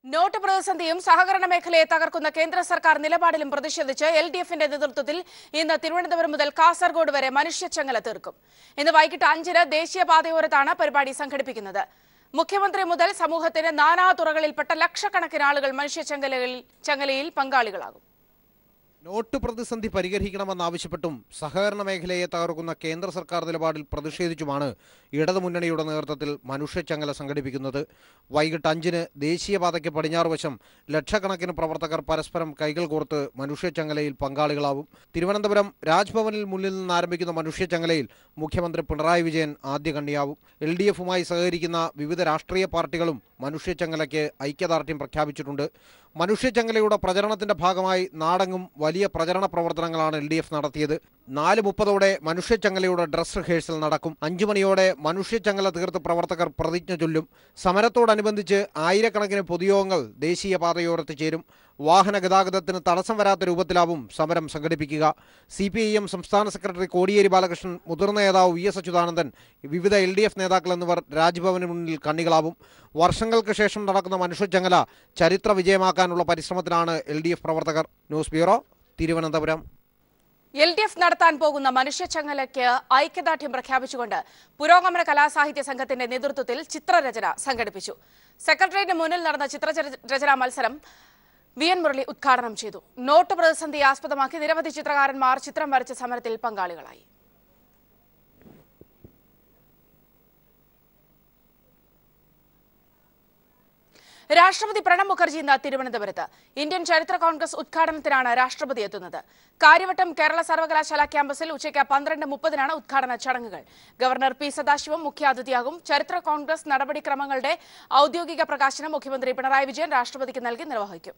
not പ്രതിസന്ധിയും സഹകരണ മേഖലയെ തകർക്കുന്ന കേന്ദ്ര സർക്കാർ നിലപാടിലും പ്രതിഷേധിച്ച് എൽ ഡി എഫിന്റെ നേതൃത്വത്തിൽ ഇന്ന് തിരുവനന്തപുരം മുതൽ കാസർഗോഡ് വരെ മനുഷ്യച്ചങ്ങല തീർക്കും ഇന്ന് വൈകിട്ട് അഞ്ചിന് ദേശീയപാതയോരത്താണ് പരിപാടി സംഘടിപ്പിക്കുന്നത് മുഖ്യമന്ത്രി മുതൽ സമൂഹത്തിന്റെ നാനാ തുറകളിൽപ്പെട്ട ലക്ഷക്കണക്കിന് ആളുകൾ മനുഷ്യച്ചങ്ങലയിൽ ചങ്ങലയിൽ പങ്കാളികളാകും നോട്ട് പ്രതിസന്ധി പരിഹരിക്കണമെന്നാവശ്യപ്പെട്ടും സഹകരണ മേഖലയെ തകർക്കുന്ന കേന്ദ്ര സർക്കാർ നിലപാടിൽ പ്രതിഷേധിച്ചുമാണ് ഇടതുമുന്നണിയുടെ നേതൃത്വത്തിൽ മനുഷ്യച്ചങ്ങല സംഘടിപ്പിക്കുന്നത് വൈകിട്ട് അഞ്ചിന് ദേശീയപാതയ്ക്ക് പടിഞ്ഞാറ് വശം ലക്ഷക്കണക്കിന് പ്രവർത്തകർ പരസ്പരം കൈകൾ കോർത്ത് മനുഷ്യച്ചങ്ങലയിൽ പങ്കാളികളാവും തിരുവനന്തപുരം രാജ്ഭവനിൽ മുന്നിൽ നിന്ന് ആരംഭിക്കുന്ന മനുഷ്യച്ചങ്ങലയിൽ മുഖ്യമന്ത്രി പിണറായി വിജയൻ ആദ്യ കണ്ണിയാവും എൽ ഡി എഫുമായി സഹകരിക്കുന്ന വിവിധ രാഷ്ട്രീയ പാർട്ടികളും മനുഷ്യച്ചങ്ങലയ്ക്ക് ഐക്യദാർഢ്യം പ്രഖ്യാപിച്ചിട്ടുണ്ട് മനുഷ്യച്ചങ്ങലയുടെ പ്രചരണത്തിന്റെ ഭാഗമായി നാടെങ്ങും വലിയ പ്രചരണ പ്രവർത്തനങ്ങളാണ് എൽ ഡി എഫ് നടത്തിയത് നാല് മുപ്പതോടെ മനുഷ്യച്ചങ്ങലയുടെ ഡ്രസ് റിഹേഴ്സൽ നടക്കും അഞ്ചു മണിയോടെ മനുഷ്യച്ചങ്ങല തീർത്ത് പ്രവർത്തകർ പ്രതിജ്ഞ ചൊല്ലും സമരത്തോടനുബന്ധിച്ച് ആയിരക്കണക്കിന് പൊതുയോഗങ്ങൾ ദേശീയപാതയോരത്ത് ചേരും വാഹന ഗതാഗതത്തിന് തടസ്സം വരാത്ത രൂപത്തിലാവും സമരം സംഘടിപ്പിക്കുക സി പി ഐ എം സംസ്ഥാന സെക്രട്ടറി കോടിയേരി ബാലകൃഷ്ണൻ മുതിർന്ന നേതാവ് വി എസ് അച്യുതാനന്ദൻ വിവിധ എൽ ഡി എഫ് നേതാക്കൾ എന്നിവർ രാജ്ഭവന് മുന്നിൽ കണ്ണികളാവും വർഷങ്ങൾക്ക് ശേഷം നടക്കുന്ന മനുഷ്യച്ചങ്ങല ചരിത്ര വിജയമാക്കാനുള്ള പരിശ്രമത്തിലാണ് എൽ ഡി എഫ് പ്രവർത്തകർ news bureau Thiruvananthapuram L D F നടത്താൻ പോകുന്ന മനുഷ്യച്ചങ്ങലയ്ക്ക് ഐക്യദാർഢ്യം പ്രഖ്യാപിച്ചുകൊണ്ട് പുരോഗമന കലാസാഹിത്യ സംഘത്തിന്റെ നേതൃത്വത്തിൽ ചിത്രരചന സംഘടിപ്പിച്ചു സെക്രട്ടേറിയറ്റിന് മുന്നിൽ നടന്ന ചിത്രരചനാ മത്സരം വി എൻ മുരളി ഉദ്ഘാടനം ചെയ്തു നോട്ട് പ്രതിസന്ധി ആസ്പദമാക്കി നിരവധി ചിത്രകാരന്മാർ ചിത്രം വരച്ച സമരത്തിൽ പങ്കാളികളായി രാഷ്ട്രപതി പ്രണബ് മുഖർജി ഇന്ന് തിരുവനന്തപുരത്ത് ഇന്ത്യൻ ചരിത്ര കോൺഗ്രസ് ഉദ്ഘാടനത്തിനാണ് രാഷ്ട്രപതി എത്തുന്നത് കാര്യവട്ടം കേരള സർവകലാശാല ക്യാമ്പസിൽ ഉച്ചയ്ക്ക് പന്ത്രണ്ട് മുപ്പതിനാണ് ഉദ്ഘാടന ചടങ്ങുകൾ ഗവർണർ പി സദാശിവം മുഖ്യാതിഥിയാകും ചരിത്ര കോൺഗ്രസ് നടപടിക്രമങ്ങളുടെ ഔദ്യോഗിക പ്രകാശനം മുഖ്യമന്ത്രി പിണറായി വിജയൻ രാഷ്ട്രപതിക്ക് നൽകി നിർവഹിക്കും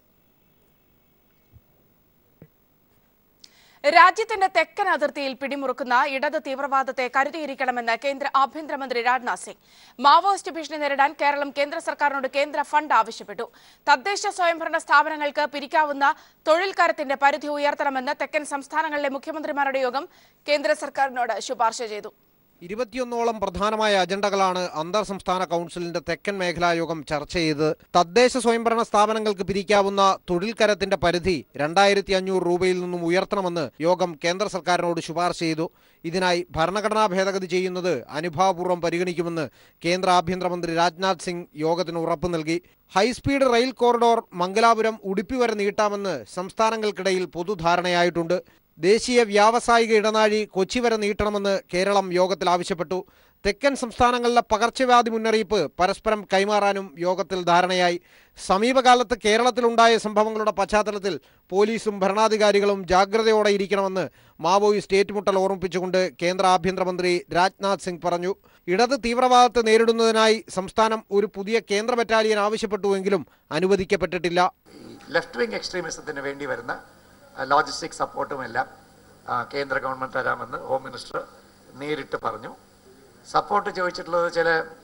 രാജ്യത്തിന്റെ തെക്കൻ അതിർത്തിയിൽ പിടിമുറുക്കുന്ന ഇടത് തീവ്രവാദത്തെ കരുതിയിരിക്കണമെന്ന് കേന്ദ്ര ആഭ്യന്തരമന്ത്രി രാജ്നാഥ് സിംഗ് മാവോയിസ്റ്റ് ഭീഷണി നേരിടാൻ കേരളം കേന്ദ്ര സർക്കാരിനോട് കേന്ദ്ര ഫണ്ട് ആവശ്യപ്പെട്ടു തദ്ദേശ സ്വയംഭരണ സ്ഥാപനങ്ങൾക്ക് പിരിക്കാവുന്ന തൊഴിൽ കരത്തിന്റെ പരിധി ഉയർത്തണമെന്ന് തെക്കൻ സംസ്ഥാനങ്ങളിലെ മുഖ്യമന്ത്രിമാരുടെ യോഗം കേന്ദ്ര സർക്കാരിനോട് ശുപാർശ ചെയ്തു ഇരുപത്തിയൊന്നോളം പ്രധാനമായ അജണ്ടകളാണ് അന്തർ സംസ്ഥാന കൗൺസിലിന്റെ തെക്കൻ മേഖലാ യോഗം ചർച്ച ചെയ്ത് തദ്ദേശ സ്വയംഭരണ സ്ഥാപനങ്ങൾക്ക് പിരിക്കാവുന്ന തൊഴിൽ കരത്തിന്റെ പരിധി രണ്ടായിരത്തി അഞ്ഞൂറ് രൂപയിൽ നിന്നും ഉയർത്തണമെന്ന് യോഗം കേന്ദ്ര സർക്കാരിനോട് ശുപാർശ ചെയ്തു ഇതിനായി ഭരണഘടനാ ഭേദഗതി ചെയ്യുന്നത് അനുഭാവപൂർവ്വം പരിഗണിക്കുമെന്ന് കേന്ദ്ര ആഭ്യന്തരമന്ത്രി രാജ്നാഥ് സിംഗ് യോഗത്തിന് ഉറപ്പ് നൽകി high speed rail corridor Mangalapuram Udupi വരെ നീട്ടാമെന്ന് സംസ്ഥാനങ്ങൾക്കിടയിൽ പൊതുധാരണയായിട്ടുണ്ട് ദേശീയ വ്യാവസായിക ഇടനാഴി കൊച്ചി വരെ നീട്ടണമെന്ന് കേരളം യോഗത്തിൽ ആവശ്യപ്പെട്ടു തെക്കൻ സംസ്ഥാനങ്ങളിലെ പകർച്ചവ്യാധി മുന്നറിയിപ്പ് പരസ്പരം കൈമാറാനും യോഗത്തിൽ ധാരണയായി സമീപകാലത്ത് കേരളത്തിലുണ്ടായ സംഭവങ്ങളുടെ പശ്ചാത്തലത്തിൽ പോലീസും ഭരണാധികാരികളും ജാഗ്രതയോടെ ഇരിക്കണമെന്ന് മാവോയിസ്റ്റ് ഏറ്റുമുട്ടൽ ഓർമ്മിപ്പിച്ചുകൊണ്ട് കേന്ദ്ര ആഭ്യന്തരമന്ത്രി രാജ്നാഥ് സിംഗ് പറഞ്ഞു ഇടത് തീവ്രവാദത്തെ നേരിടുന്നതിനായി സംസ്ഥാനം ഒരു പുതിയ കേന്ദ്ര ബറ്റാലിയൻ ആവശ്യപ്പെട്ടുവെങ്കിലും അനുവദിക്കപ്പെട്ടിട്ടില്ല ലെഫ്റ്റ് വിങ് എക്സ്ട്രീമിസത്തിന് വേണ്ടി വരുന്ന ലോജിസ്റ്റിക് സപ്പോർട്ടും എല്ലാം ആ, കേന്ദ്ര ഗവൺമെൻറ് തരാമെന്ന് ഹോം മിനിസ്റ്റർ നേരിട്ട് പറഞ്ഞു സപ്പോർട്ട് ചോദിച്ചിട്ടുള്ളത് ചില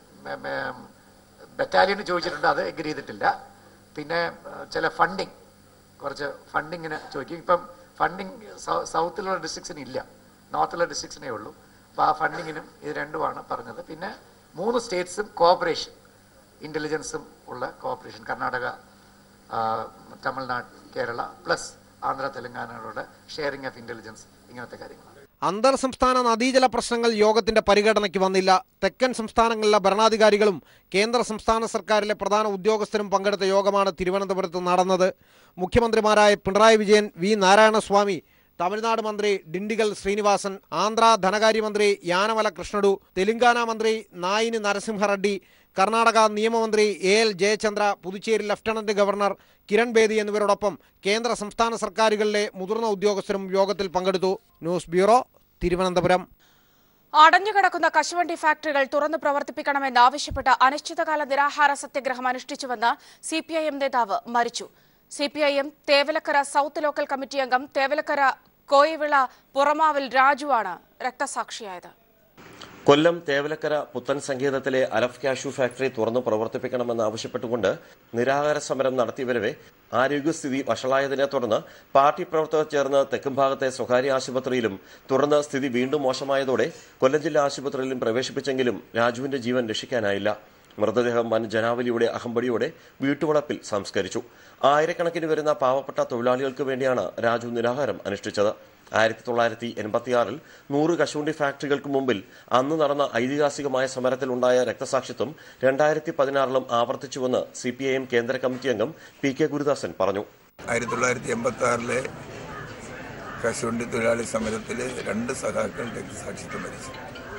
ബറ്റാലിയന് ചോദിച്ചിട്ടുണ്ട് അത് എഗ്രി ചെയ്തിട്ടില്ല പിന്നെ ആ, ചില ഫണ്ടിങ് കുറച്ച് ഫണ്ടിങ്ങിന് ചോദിക്കും ഇപ്പം ഫണ്ടിങ് സൗത്തിലുള്ള ഡിസ്ട്രിക്ട്സിന് ഇല്ല നോർത്തിലുള്ള ഡിസ്ട്രിക്ട്സിനേ ഉള്ളൂ അപ്പോൾ ആ ഫണ്ടിങ്ങിനും ഇത് രണ്ടുമാണ് പറഞ്ഞത് പിന്നെ മൂന്ന് സ്റ്റേറ്റ്സും കോഓപ്പറേഷൻ ഇൻ്റലിജൻസും ഉള്ള കോഓപ്പറേഷൻ കർണാടക ആ, തമിഴ്നാട് കേരള പ്ലസ് ആന്ധ്ര തെലങ്കാനയുടെ ഷെയറിംഗ് ഓഫ് ഇൻ്റലിജൻസ് ഇങ്ങനത്തെ കാര്യങ്ങളാണ് അന്തർ സംസ്ഥാന നദീജല പ്രശ്നങ്ങൾ യോഗത്തിന്റെ പരിഗണനയ്ക്ക് വന്നില്ല തെക്കൻ സംസ്ഥാനങ്ങളിലെ ഭരണാധികാരികളും കേന്ദ്ര സംസ്ഥാന സർക്കാരിലെ പ്രധാന ഉദ്യോഗസ്ഥരും പങ്കെടുത്ത യോഗമാണ് തിരുവനന്തപുരത്ത് നടന്നത് മുഖ്യമന്ത്രിമാരായ പിണറായി വിജയൻ വി നാരായണസ്വാമി തമിഴ്നാട് മന്ത്രി ഡിണ്ടിഗൽ ശ്രീനിവാസൻ ആന്ധ്ര ധനകാര്യമന്ത്രി യാനമല കൃഷ്ണഡു തെലങ്കാന മന്ത്രി നായിനി നരസിംഹറെഡ്ഡി കർണാടക നിയമമന്ത്രി A L Jayachandra Puducherry lieutenant governor Kiran Bedi എന്നിവരോടൊപ്പം കേന്ദ്ര സംസ്ഥാന സർക്കാരുകളിലെ മുതിർന്ന ഉദ്യോഗസ്ഥരും യോഗത്തിൽ പങ്കെടുത്തു ന്യൂസ് ബ്യൂറോ തിരുവനന്തപുരം അടഞ്ഞുകിടക്കുന്ന കശുവണ്ടി ഫാക്ടറികൾ തുറന്നു പ്രവർത്തിപ്പിക്കണമെന്നാവശ്യപ്പെട്ട് അനിശ്ചിതകാല നിരാഹാര സത്യഗ്രഹം അനുഷ്ഠിച്ചുവെന്ന് സി പി ഐ എം നേതാവ് മരിച്ചു C P I M Thevalakkara south local committee അംഗം തേവലക്കര കോയിവിള പുറമാവിൽ രാജുവാണ് രക്തസാക്ഷിയായത് കൊല്ലം തേവലക്കര പുത്തൻ സംഗീതത്തിലെ അലഫ് കാഷ്യൂ ഫാക്ടറി തുറന്നു പ്രവർത്തിപ്പിക്കണമെന്നാവശ്യപ്പെട്ടുകൊണ്ട് നിരാഹാര സമരം നടത്തിവരവെ ആരോഗ്യസ്ഥിതി വഷളായതിനെ തുടർന്ന് പാർട്ടി പ്രവർത്തകർ ചേർന്ന് തെക്കുംഭാഗത്തെ സ്വകാര്യ ആശുപത്രിയിലും തുടർന്ന് സ്ഥിതി വീണ്ടും മോശമായതോടെ കൊല്ലം ജില്ലാ ആശുപത്രിയിലും പ്രവേശിപ്പിച്ചെങ്കിലും രാജുവിന്റെ ജീവൻ രക്ഷിക്കാനായില്ല മൃതദേഹം വൻ ജനാവലിയുടെ അഹമ്പടിയോടെ വീട്ടുവളപ്പിൽ സംസ്കരിച്ചു ആയിരക്കണക്കിന് വരുന്ന പാവപ്പെട്ട തൊഴിലാളികൾക്ക് വേണ്ടിയാണ് രാജു നിരാഹാരം അനുഷ്ഠിച്ചത് ആയിരത്തി തൊള്ളായിരത്തി എൺപത്തിയാറിൽ നൂറ് കശുവണ്ടി ഫാക്ടറികൾക്ക് മുമ്പിൽ അന്ന് നടന്ന ഐതിഹാസികമായ സമരത്തിലുണ്ടായ രക്തസാക്ഷിത്വം രണ്ടായിരത്തി പതിനാറിലും ആവർത്തിച്ചുവെന്ന് സി പി ഐ എം കേന്ദ്ര കമ്മിറ്റി അംഗം പി കെ ഗുരുദാസൻ പറഞ്ഞു ആയിരത്തി തൊള്ളായിരത്തി എൺപത്തി ആറിലെ കശുവണ്ടി തൊഴിലാളി സമരത്തിൽ രണ്ട് സഖാക്കൾ രക്തസാക്ഷിത്വം മരിച്ചു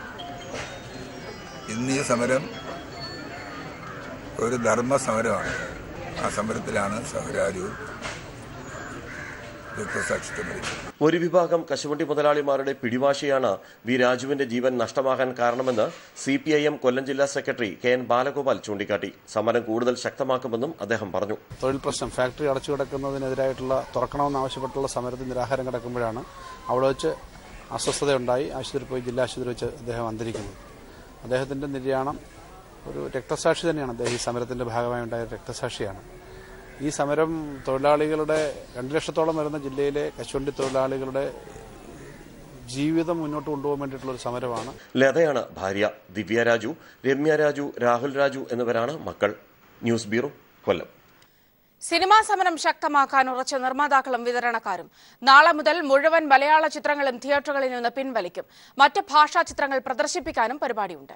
ഇന്ന് ഈ സമരം ഒരു ധർമ്മ സമരമാണ് ആ സമരത്തിലാണ് സഹരാജു രക്തസാക്ഷിത്വം മരിച്ചത് ഒരു വിഭാഗം കശുവണ്ടി മുതലാളിമാരുടെ പിടിവാശിയാണ് വി രാജുവിന്റെ ജീവൻ നഷ്ടമാകാൻ കാരണമെന്ന് C P I M Kollam ജില്ലാ സെക്രട്ടറി കെ എൻ ബാലഗോപാൽ ചൂണ്ടിക്കാട്ടി സമരം കൂടുതൽ ശക്തമാക്കുമെന്നും അദ്ദേഹം പറഞ്ഞു തൊഴിൽ പ്രശ്നം ഫാക്ടറി അടച്ചു കിടക്കുന്നതിനെതിരായിട്ടുള്ള തുറക്കണമെന്നാവശ്യപ്പെട്ടുള്ള സമരത്തിൽ നിരാഹാരം കിടക്കുമ്പോഴാണ് അവിടെ വെച്ച് അസ്വസ്ഥതയുണ്ടായി ആശുപത്രി പോയി ജില്ലാ ആശുപത്രി വെച്ച് അദ്ദേഹം അന്തരിക്കുന്നത് അദ്ദേഹത്തിൻ്റെ നിര്യാണം ഒരു രക്തസാക്ഷി തന്നെയാണ് അദ്ദേഹം ഈ സമരത്തിൻ്റെ ഭാഗമായി ഉണ്ടായ രക്തസാക്ഷിയാണ് ഈ സമരം തൊഴിലാളികളുടെ രണ്ട് ലക്ഷത്തോളം വരുന്ന ജില്ലയിലെ കശുവണ്ടി തൊഴിലാളികളുടെ ജീവിതം മുന്നോട്ട് കൊണ്ടുപോകാൻ വേണ്ടിയിട്ടുള്ള ഒരു സമരമാണ് ലതയാണ് ഭാര്യ ദിവ്യ രാജു രമ്യ രാജു രാഹുൽ രാജു എന്നിവരാണ് മക്കൾ ന്യൂസ് ബ്യൂറോ കൊല്ലം സിനിമാ സമരം ശക്തമാക്കാൻ ഉറച്ച നിർമ്മാതാക്കളും വിതരണക്കാരും നാളെ മുതൽ മുഴുവൻ മലയാള ചിത്രങ്ങളും തിയേറ്ററുകളിൽ നിന്ന് പിൻവലിക്കും മറ്റ് ഭാഷാ ചിത്രങ്ങൾ പ്രദർശിപ്പിക്കാനും പരിപാടിയുണ്ട്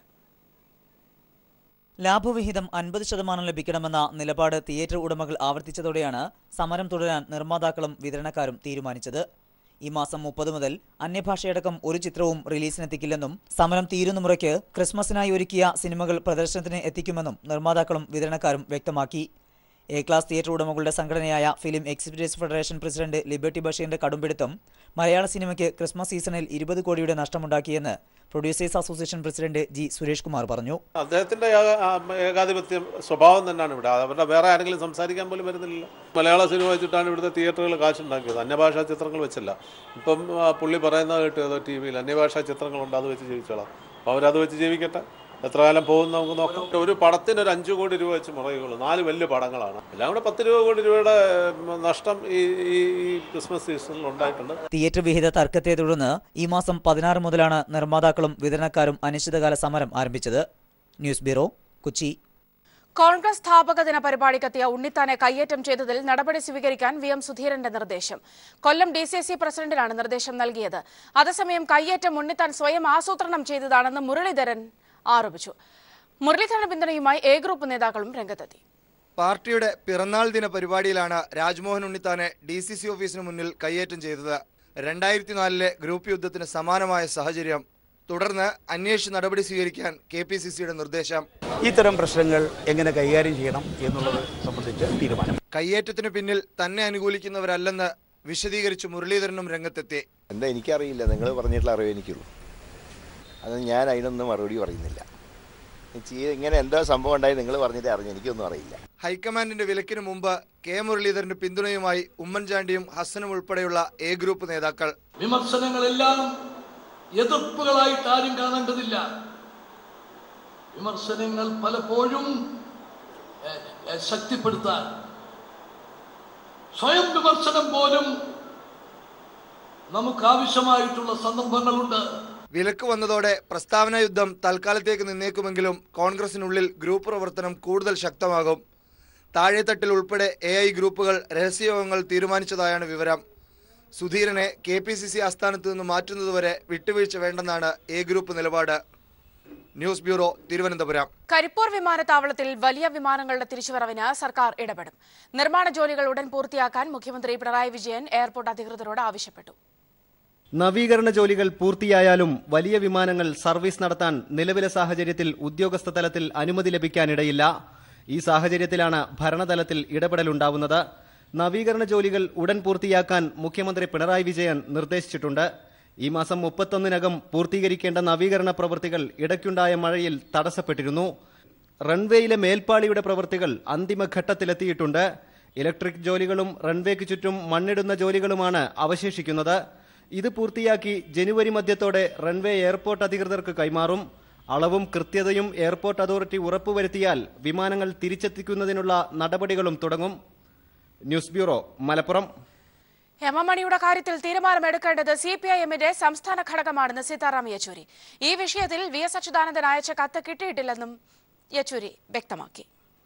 ലാഭവിഹിതം അൻപത് ശതമാനം ലഭിക്കണമെന്ന നിലപാട് തിയേറ്റർ ഉടമകൾ ആവർത്തിച്ചതോടെയാണ് സമരം തുടരാൻ നിർമ്മാതാക്കളും വിതരണക്കാരും തീരുമാനിച്ചത് ഈ മാസം മുപ്പത് മുതൽ അന്യഭാഷയടക്കം ഒരു ചിത്രവും റിലീസിനെത്തിക്കില്ലെന്നും സമരം തീരുന്ന മുറയ്ക്ക് ക്രിസ്മസിനായി ഒരുക്കിയ സിനിമകൾ പ്രദർശനത്തിന് എത്തിക്കുമെന്നും നിർമ്മാതാക്കളും വിതരണക്കാരും വ്യക്തമാക്കി എ ക്ലാസ് തിയേറ്റർ ഉടമകളുടെ സംഘടനയായ film exhibitors federation president liberty ബഷീറിന്റെ കടുംപിടുത്തം മലയാള സിനിമയ്ക്ക് ക്രിസ്മസ് സീസണിൽ ഇരുപത് കോടിയുടെ നഷ്ടമുണ്ടാക്കിയെന്ന് producers association president G Suresh Kumar പറഞ്ഞു അദ്ദേഹത്തിന്റെ ഏക- ആ, ഏകാധിപത്യം സ്വഭാവം തന്നെയാണ് ഇവിടെ അവരുടെ വേറെ ആരെങ്കിലും സംസാരിക്കാൻ പോലും വരുന്നില്ല മലയാള സിനിമ വെച്ചിട്ടാണ് ഇവിടുത്തെ തിയേറ്ററുകൾ കാശുണ്ടാക്കിയത് അന്യഭാഷാ ചിത്രങ്ങൾ വെച്ചല്ല ഇപ്പം ആ, പുള്ളി പറയുന്നത് കേട്ടു ഏതോ ടി വിയിൽ അന്യഭാഷാ ചിത്രങ്ങളുണ്ട് അത് വെച്ച് ജീവിച്ചോളാം അപ്പോൾ അവരത് വെച്ച് ജീവിക്കട്ടെ എത്ര കാലം പോകും നമുക്ക് നോക്കാം ഒരു പടത്തിന് ഒരു അഞ്ചു കോടി രൂപ വെച്ച് മുറയുള്ളൂ നാല് വലിയ പടങ്ങളാണ് എല്ലാം കൂടെ പത്ത് രൂപ കോടി രൂപയുടെ ഉം, നഷ്ടം ഈ ഈ ഈ ക്രിസ്മസ് സീസണിൽ ഉണ്ടായിട്ടുണ്ട് തിയേറ്റർ വിഹിത തർക്കത്തെ തുടർന്ന് ഈ മാസം പതിനാറ് മുതലാണ് നിർമ്മാതാക്കളും വിതരണക്കാരും അനിശ്ചിതകാല സമരം ആരംഭിച്ചത് ന്യൂസ് ബ്യൂറോ കൊച്ചി കോൺഗ്രസ് സ്ഥാപക ദിന പരിപാടിക്കെത്തിയ ഉണ്ണിത്താനെ കയ്യേറ്റം ചെയ്തതിൽ നടപടി സ്വീകരിക്കാൻ വി എം സുധീരന്റെ നിർദ്ദേശം കൊല്ലം ഡി സി സി പ്രസിഡന്റിനാണ് നിർദ്ദേശം നൽകിയത് അതേസമയം കയ്യേറ്റം ഉണ്ണിത്താൻ സ്വയം ആസൂത്രണം ചെയ്തതാണെന്ന് മുരളീധരൻ ആരോപിച്ചു മുരളീധരൻ പിന്തുണയുമായി എ ഗ്രൂപ്പ് നേതാക്കളും രംഗത്തെത്തി പാർട്ടിയുടെ പിറന്നാൾ ദിന പരിപാടിയിലാണ് രാജ്മോഹൻ ഉണ്ണിത്താനെ ഡി സി സി ഓഫീസിന് മുന്നിൽ കയ്യേറ്റം ചെയ്തത് രണ്ടായിരത്തി നാലിലെ ഗ്രൂപ്പ് യുദ്ധത്തിന് സമാനമായ സാഹചര്യം തുടർന്ന് അന്വേഷിച്ച് നടപടി സ്വീകരിക്കാൻ കെ പി സി സിയുടെ നിർദ്ദേശം ഇത്തരം പ്രശ്നങ്ങൾ എങ്ങനെ കൈകാര്യം ചെയ്യണം എന്നുള്ളത് സംബന്ധിച്ച് തീരുമാനം കയ്യേറ്റത്തിന് പിന്നിൽ തന്നെ അനുകൂലിക്കുന്നവരല്ലെന്ന് വിശദീകരിച്ച് മുരളീധരനും രംഗത്തെത്തി എന്താ എനിക്കറിയില്ല നിങ്ങൾ പറഞ്ഞിട്ടുള്ള അറിവ് എനിക്കുള്ളൂ അത് ഞാൻ അതിനൊന്നും മറുപടി പറയുന്നില്ല ചെയ്യ- ഇങ്ങനെ എന്താ സംഭവം ഉണ്ടായി നിങ്ങൾ പറഞ്ഞിട്ട് അറിഞ്ഞു എനിക്കൊന്നും അറിയില്ല ഹൈക്കമാൻഡിന്റെ വിലക്കിന് മുമ്പ് കെ മുരളീധരന്റെ പിന്തുണയുമായി ഉമ്മൻചാണ്ടിയും ഹസനും ഉൾപ്പെടെയുള്ള എ ഗ്രൂപ്പ് നേതാക്കൾ വിമർശനങ്ങളെല്ലാം എതിർപ്പുകളായിട്ട് ആരും കാണേണ്ടതില്ല വിമർശനങ്ങൾ പലപ്പോഴും എ, എ, ശക്തിപ്പെടുത്താൻ സ്വയം വിമർശനം പോലും നമുക്ക് ആവശ്യമായിട്ടുള്ള സന്ദർഭങ്ങളുണ്ട് വിലക്ക് വന്നതോടെ പ്രസ്താവന യുദ്ധം തൽക്കാലത്തേക്ക് നിന്നേക്കുമെങ്കിലും കോൺഗ്രസിനുള്ളിൽ ഗ്രൂപ്പ് പ്രവർത്തനം കൂടുതൽ ശക്തമാകും താഴെത്തട്ടിൽ ഉൾപ്പെടെ എ ഐ ഗ്രൂപ്പുകൾ രഹസ്യയോഗങ്ങൾ തീരുമാനിച്ചതായാണ് വിവരം സുധീരനെ കെ പി സി സി ആസ്ഥാനത്ത് നിന്ന് മാറ്റുന്നതുവരെ വിട്ടുവീഴ്ച വേണ്ടെന്നാണ് എ ഗ്രൂപ്പ് നിലപാട് ന്യൂസ് ബ്യൂറോ തിരുവനന്തപുരം കരിപ്പൂർ വിമാനത്താവളത്തിൽ വലിയ വിമാനങ്ങളുടെ തിരിച്ചുവരവിന് സർക്കാർ ഇടപെടും നിർമ്മാണ ജോലികൾ ഉടൻ പൂർത്തിയാക്കാൻ മുഖ്യമന്ത്രി പിണറായി വിജയൻ എയർപോർട്ട് അധികൃതരോട് ആവശ്യപ്പെട്ടു നവീകരണ ജോലികൾ പൂർത്തിയായാലും വലിയ വിമാനങ്ങൾ സർവീസ് നടത്താൻ നിലവിലെ സാഹചര്യത്തിൽ ഉദ്യോഗസ്ഥ തലത്തിൽ അനുമതി ലഭിക്കാനിടയില്ല ഈ സാഹചര്യത്തിലാണ് ഭരണതലത്തിൽ ഇടപെടലുണ്ടാവുന്നത് നവീകരണ ജോലികൾ ഉടൻ പൂർത്തിയാക്കാൻ മുഖ്യമന്ത്രി പിണറായി വിജയൻ നിർദ്ദേശിച്ചിട്ടുണ്ട് ഈ മാസം മുപ്പത്തൊന്നിനകം പൂർത്തീകരിക്കേണ്ട നവീകരണ പ്രവൃത്തികൾ ഇടയ്ക്കുണ്ടായ മഴയിൽ തടസ്സപ്പെട്ടിരുന്നു റൺവേയിലെ മേൽപ്പാളിയുടെ പ്രവൃത്തികൾ അന്തിമഘട്ടത്തിലെത്തിയിട്ടുണ്ട് ഇലക്ട്രിക് ജോലികളും റൺവേക്ക് ചുറ്റും മണ്ണിടുന്ന ജോലികളുമാണ് അവശേഷിക്കുന്നത് ഇത് പൂർത്തിയാക്കി ജനുവരി മധ്യത്തോടെ റൺവേ എയർപോർട്ട് അധികൃതർക്ക് കൈമാറും അളവും കൃത്യതയും എയർപോർട്ട് അതോറിറ്റി ഉറപ്പുവരുത്തിയാൽ വിമാനങ്ങൾ തിരിച്ചെത്തിക്കുന്നതിനുള്ള നടപടികളും തുടങ്ങും news bureau Malappuram M M മണിയുടെ കാര്യത്തിൽ തീരുമാനമെടുക്കേണ്ടത് സി പി ഐ എമ്മിന്റെ സംസ്ഥാന ഘടകമാണെന്ന് സീതാറാം യെച്ചൂരി ഈ വിഷയത്തിൽ വി എസ് അച്യുതാനന്ദൻ അയച്ച കത്ത് കിട്ടിയിട്ടില്ലെന്നും യെച്ചൂരി വ്യക്തമാക്കി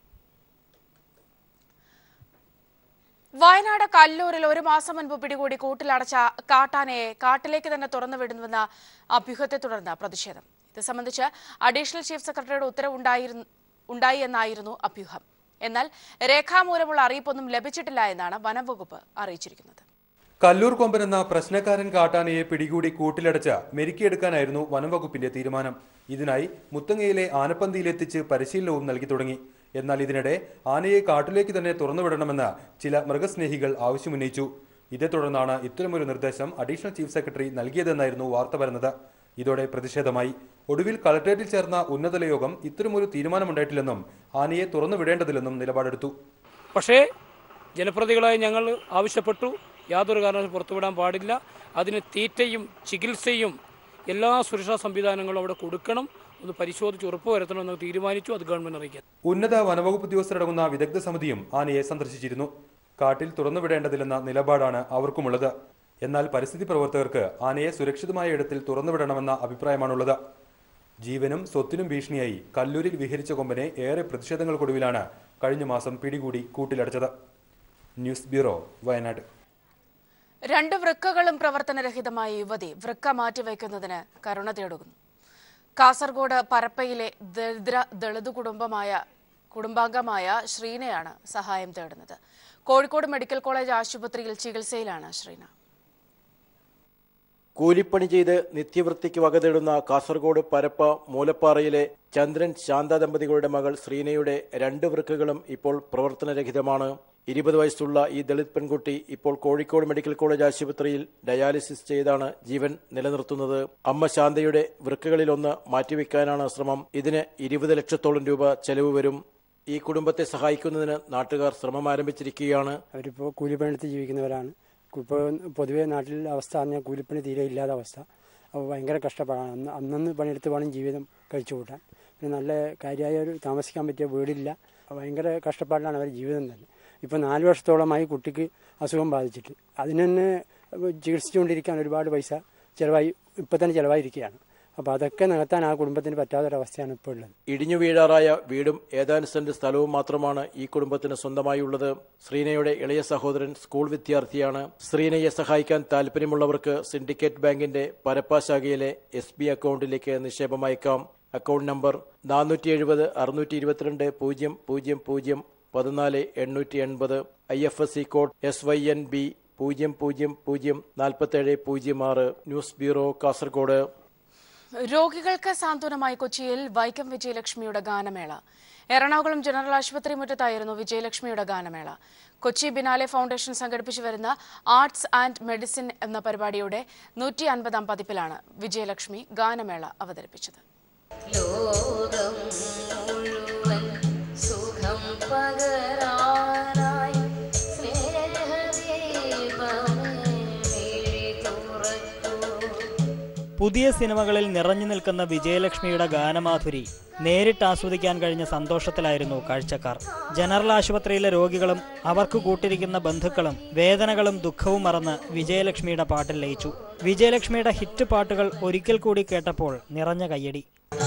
വയനാട് കല്ലൂരിൽ ഒരു മാസം മുൻപ് പിടികൂടി കൂട്ടിലടച്ച കാട്ടാനയെ കാട്ടിലേക്ക് തന്നെ തുറന്നുവിടുന്നുവെന്ന അഭ്യൂഹത്തെ തുടർന്ന് പ്രതിഷേധം ഇത് സംബന്ധിച്ച് അഡീഷണൽ ചീഫ് സെക്രട്ടറിയുടെ ഉത്തരവുണ്ടായിരുന്നു ഉണ്ടായി എന്നായിരുന്നു അഭ്യൂഹം എന്നാൽ രേഖാമൂലമുള്ള അറിയിപ്പൊന്നും ലഭിച്ചിട്ടില്ല എന്നാണ് വനംവകുപ്പ് അറിയിച്ചിരിക്കുന്നത് കല്ലൂർ കൊമ്പൻ എന്ന പ്രശ്നക്കാരൻ കാട്ടാനയെ പിടികൂടി കൂട്ടിലടച്ച് മെരുക്കിയെടുക്കാനായിരുന്നു വനംവകുപ്പിന്റെ തീരുമാനം ഇതിനായി മുത്തങ്ങയിലെ ആനപ്പന്തിയിലെത്തിച്ച് പരിശീലനവും നൽകി തുടങ്ങി എന്നാൽ ഇതിനിടെ ആനയെ കാട്ടിലേക്ക് തന്നെ തുറന്നുവിടണമെന്ന് ചില മൃഗസ്നേഹികൾ ആവശ്യമുന്നയിച്ചു ഇതേ തുടർന്നാണ് ഇത്തരമൊരു നിർദ്ദേശം അഡീഷണൽ ചീഫ് സെക്രട്ടറി നൽകിയതെന്നായിരുന്നു വാർത്ത വരുന്നത് ഇതോടെ പ്രതിഷേധമായി ഒടുവിൽ കളക്ടറേറ്റിൽ ചേർന്ന ഉന്നതല യോഗം ഇത്തരമൊരു തീരുമാനമുണ്ടായിട്ടില്ലെന്നും ആനയെ തുറന്നുവിടേണ്ടതില്ലെന്നും നിലപാടെടുത്തു പക്ഷേ ജനപ്രതികളായി ഞങ്ങൾ ആവശ്യപ്പെട്ടു യാതൊരു കാരണവശാലും പുറത്തുവിടാൻ പാടില്ല അതിന് തീറ്റയും ചികിത്സയും എല്ലാ സുരക്ഷാ സംവിധാനങ്ങളും അവിടെ കൊടുക്കണം ഒന്ന് പരിശോധിച്ച് ഉറപ്പുവരുത്തണമെന്ന് തീരുമാനിച്ചു അത് ഗവൺമെന്റ് അറിയിക്കാൻ ഉന്നത വനവകുപ്പ് ഉദ്യോഗസ്ഥരടങ്ങുന്ന വിദഗ്ധ സമിതിയും ആനയെ സന്ദർശിച്ചിരുന്നു കാട്ടിൽ തുറന്നുവിടേണ്ടതില്ലെന്ന നിലപാടാണ് അവർക്കുമുള്ളത് എന്നാൽ പരിസ്ഥിതി പ്രവർത്തകർക്ക് ആനയെ സുരക്ഷിതമായ ഇടത്തിൽ തുറന്നുവിടണമെന്ന അഭിപ്രായമാണുള്ളത് ജീവനും സ്വത്തിനും ഭീഷണിയായി കല്ലൂരിൽ വിഹരിച്ച കൊമ്പനെ ഏറെ പ്രതിഷേധങ്ങൾക്കൊടുവിലാണ് കഴിഞ്ഞ മാസം പിടികൂടി കൂട്ടിലടച്ചത് ന്യൂസ് ബ്യൂറോ വയനാട് രണ്ട് വൃക്കകളും പ്രവർത്തനരഹിതമായ യുവതി വൃക്ക മാറ്റിവെക്കുന്നതിന് കരുണ തേടുന്നു കാസർഗോഡ് പരപ്പയിലെ ദരിദ്ര ദളിത് കുടുംബമായ കുടുംബാംഗമായ ശ്രീനയാണ് സഹായം തേടുന്നത് കോഴിക്കോട് മെഡിക്കൽ കോളേജ് ആശുപത്രിയിൽ ചികിത്സയിലാണ് ശ്രീന കൂലിപ്പണി ചെയ്ത് നിത്യവൃത്തിക്ക് വകതേടുന്ന കാസർഗോഡ് പരപ്പ മൂലപ്പാറയിലെ ചന്ദ്രൻ ശാന്ത ദമ്പതികളുടെ മകൾ ശ്രീനയുടെ രണ്ട് വൃക്കകളും ഇപ്പോൾ പ്രവർത്തനരഹിതമാണ് ഇരുപത് വയസ്സുള്ള ഈ ദളിത് പെൺകുട്ടി ഇപ്പോൾ കോഴിക്കോട് മെഡിക്കൽ കോളേജ് ആശുപത്രിയിൽ ഡയാലിസിസ് ചെയ്താണ് ജീവൻ നിലനിർത്തുന്നത് അമ്മ ശാന്തയുടെ വൃക്കകളിലൊന്ന് മാറ്റിവെക്കാനാണ് ശ്രമം ഇതിന് ഇരുപത് ലക്ഷത്തോളം രൂപ ചെലവ് വരും ഈ കുടുംബത്തെ സഹായിക്കുന്നതിന് നാട്ടുകാർ ശ്രമം ആരംഭിച്ചിരിക്കുകയാണ് അവരിപ്പോൾ കൂലിപ്പണിയെടുത്ത് ജീവിക്കുന്നവരാണ് ഇപ്പോൾ പൊതുവേ നാട്ടിൽ അവസ്ഥ പറഞ്ഞാൽ കൂലിപ്പണി തീരെ ഇല്ലാത്ത അവസ്ഥ അപ്പോൾ ഭയങ്കര കഷ്ടപ്പാടാണ് അന്ന് അന്നന്ന് പണിയെടുത്ത് വേണം ജീവിതം കഴിച്ചു കൂട്ടാൻ പിന്നെ നല്ല കാര്യമായ ഒരു താമസിക്കാൻ പറ്റിയ വീടില്ല ഭയങ്കര കഷ്ടപ്പാടിലാണ് അവരുടെ ജീവിതം തന്നെ ഇപ്പോൾ നാല് വർഷത്തോളമായി കുട്ടിക്ക് അസുഖം ബാധിച്ചിട്ട് അതിന് തന്നെ ചികിത്സിച്ചുകൊണ്ടിരിക്കാൻ ഒരുപാട് പൈസ ചിലവായി ഇപ്പം തന്നെ ചിലവായിരിക്കുകയാണ് അപ്പോൾ അതൊക്കെ നികത്താൻ ആ കുടുംബത്തിന് പറ്റാത്തൊരവസ്ഥയാണ് ഇപ്പോൾ ഉള്ളത് ഇടിഞ്ഞു വീഴാറായ വീടും ഏതാനും സെന്റ് സ്ഥലവും മാത്രമാണ് ഈ കുടുംബത്തിന് സ്വന്തമായുള്ളത് ശ്രീനയുടെ ഇളയ സഹോദരൻ സ്കൂൾ വിദ്യാർത്ഥിയാണ് ശ്രീനയെ സഹായിക്കാൻ താല്പര്യമുള്ളവർക്ക് സിൻഡിക്കേറ്റ് ബാങ്കിന്റെ പരപ്പ ശാഖയിലെ എസ് ബി അക്കൗണ്ടിലേക്ക് നിക്ഷേപം അയക്കാം അക്കൗണ്ട് നമ്പർ നാനൂറ്റി എഴുപത് അറുന്നൂറ്റി ഇരുപത്തിരണ്ട് പൂജ്യം പൂജ്യം പൂജ്യം പതിനാല് എണ്ണൂറ്റി എൺപത് I F S C code S Y N B പൂജ്യം പൂജ്യം പൂജ്യം നാൽപ്പത്തേഴ് പൂജ്യം ആറ് ന്യൂസ് ബ്യൂറോ കാസർഗോഡ് രോഗികൾക്ക് സാന്ത്വനമായി കൊച്ചിയിൽ വൈക്കം വിജയലക്ഷ്മിയുടെ ഗാനമേള എറണാകുളം ജനറൽ ആശുപത്രി മുറ്റത്തായിരുന്നു വിജയലക്ഷ്മിയുടെ ഗാനമേള കൊച്ചി ബിനാലെ ഫൗണ്ടേഷൻ സംഘടിപ്പിച്ചു വരുന്ന ആർട്സ് ആൻഡ് മെഡിസിൻ എന്ന പരിപാടിയുടെ നൂറ്റി അൻപതാം പതിപ്പിലാണ് വിജയലക്ഷ്മി ഗാനമേള അവതരിപ്പിച്ചത് ലോകം മുഴുവൻ സുഖം പകരാനായി സ്നേഹദീപമേ മിഴി തുറക്കൂ പുതിയ സിനിമകളിൽ നിറഞ്ഞു നിൽക്കുന്ന വിജയലക്ഷ്മിയുടെ ഗാനമാധുരി നേരിട്ട് ആസ്വദിക്കാൻ കഴിഞ്ഞ സന്തോഷത്തിലായിരുന്നു കാഴ്ചക്കാർ ജനറൽ ആശുപത്രിയിലെ രോഗികളും അവർക്ക് കൂട്ടിരിക്കുന്ന ബന്ധുക്കളും വേദനകളും ദുഃഖവും മറന്ന് വിജയലക്ഷ്മിയുടെ പാട്ടിൽ ലയിച്ചു വിജയലക്ഷ്മിയുടെ ഹിറ്റ് പാട്ടുകൾ ഒരിക്കൽ കൂടി കേട്ടപ്പോൾ നിറഞ്ഞ കയ്യടി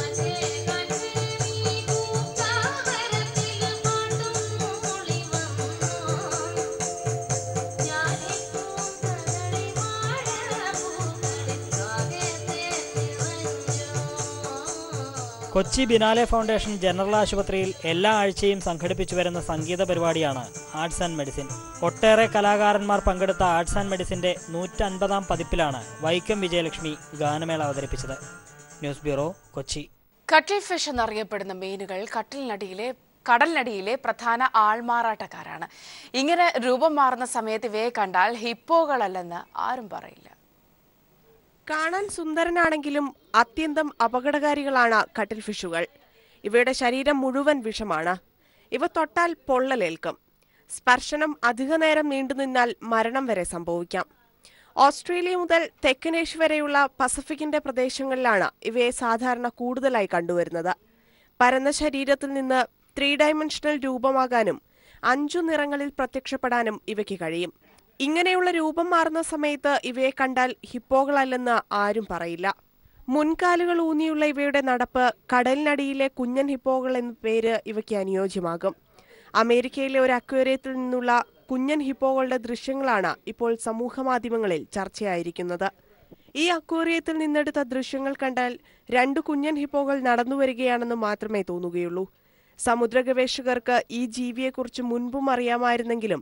കൊച്ചി ബിനാലെ ഫൗണ്ടേഷൻ ജനറൽ ആശുപത്രിയിൽ എല്ലാ ആഴ്ചയും സംഘടിപ്പിച്ചു വരുന്ന സംഗീത പരിപാടിയാണ് ആർട്സ് ആൻഡ് മെഡിസിൻ ഒട്ടേറെ കലാകാരന്മാർ പങ്കെടുത്ത ആർട്സ് ആൻഡ് മെഡിസിന്റെ നൂറ്റൻപതാം പതിപ്പിലാണ് വൈക്കം വിജയലക്ഷ്മി ഗാനമേള അവതരിപ്പിച്ചത് ന്യൂസ് ബ്യൂറോ കൊച്ചി കട്ടിൽ ഫിഷ് എന്നറിയപ്പെടുന്ന മീനുകൾ കട്ടിലിനടിയിലെ കടലിനടിയിലെ പ്രധാന ആൾമാറാട്ടക്കാരാണ് ഇങ്ങനെ രൂപം മാറുന്ന സമയത്ത് ഇവയെ കണ്ടാൽ ഹിപ്പോകളല്ലെന്ന് ആരും പറയില്ല കാണാൻ സുന്ദരനാണെങ്കിലും അത്യന്തം അപകടകാരികളാണ് കട്ടിൽ ഫിഷുകൾ ഇവയുടെ ശരീരം മുഴുവൻ വിഷമാണ് ഇവ തൊട്ടാൽ പൊള്ളലേൽക്കും സ്പർശനം അധികനേരം നീണ്ടുനിന്നാൽ മരണം വരെ സംഭവിക്കാം ഓസ്ട്രേലിയ മുതൽ തെക്കനേഷ്യ വരെയുള്ള പസഫിക്കിന്റെ പ്രദേശങ്ങളിലാണ് ഇവയെ സാധാരണ കൂടുതലായി കണ്ടുവരുന്നത് പരന്ന ശരീരത്തിൽ നിന്ന് ത്രീ ഡയമെൻഷണൽ രൂപമാകാനും അഞ്ചു നിറങ്ങളിൽ പ്രത്യക്ഷപ്പെടാനും ഇവയ്ക്ക് കഴിയും ഇങ്ങനെയുള്ള രൂപം മാറുന്ന സമയത്ത് ഇവയെ കണ്ടാൽ ഹിപ്പോകളല്ലെന്ന് ആരും പറയില്ല മുൻകാലുകൾ ഊന്നിയുള്ള ഇവയുടെ നടപ്പ് കടലിനടിയിലെ കുഞ്ഞൻ ഹിപ്പോകൾ എന്ന പേര് ഇവയ്ക്ക് അനുയോജ്യമാകും അമേരിക്കയിലെ ഒരു അക്വേറിയത്തിൽ നിന്നുള്ള കുഞ്ഞൻ ഹിപ്പോകളുടെ ദൃശ്യങ്ങളാണ് ഇപ്പോൾ സമൂഹമാധ്യമങ്ങളിൽ ചർച്ചയായിരിക്കുന്നത് ഈ അക്വേറിയത്തിൽ നിന്നെടുത്ത ദൃശ്യങ്ങൾ കണ്ടാൽ രണ്ട് കുഞ്ഞൻ ഹിപ്പോകൾ നടന്നുവരികയാണെന്ന് മാത്രമേ തോന്നുകയുള്ളൂ സമുദ്ര ഗവേഷകർക്ക് ഈ ജീവിയെക്കുറിച്ച് മുൻപും അറിയാമായിരുന്നെങ്കിലും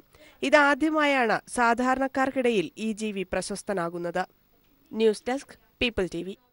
ഇതാദ്യമായാണ് സാധാരണക്കാർക്കിടയിൽ ഈ ജീവി പ്രശസ്തനാകുന്നത് ന്യൂസ് ഡെസ്ക് പീപ്പിൾ ടി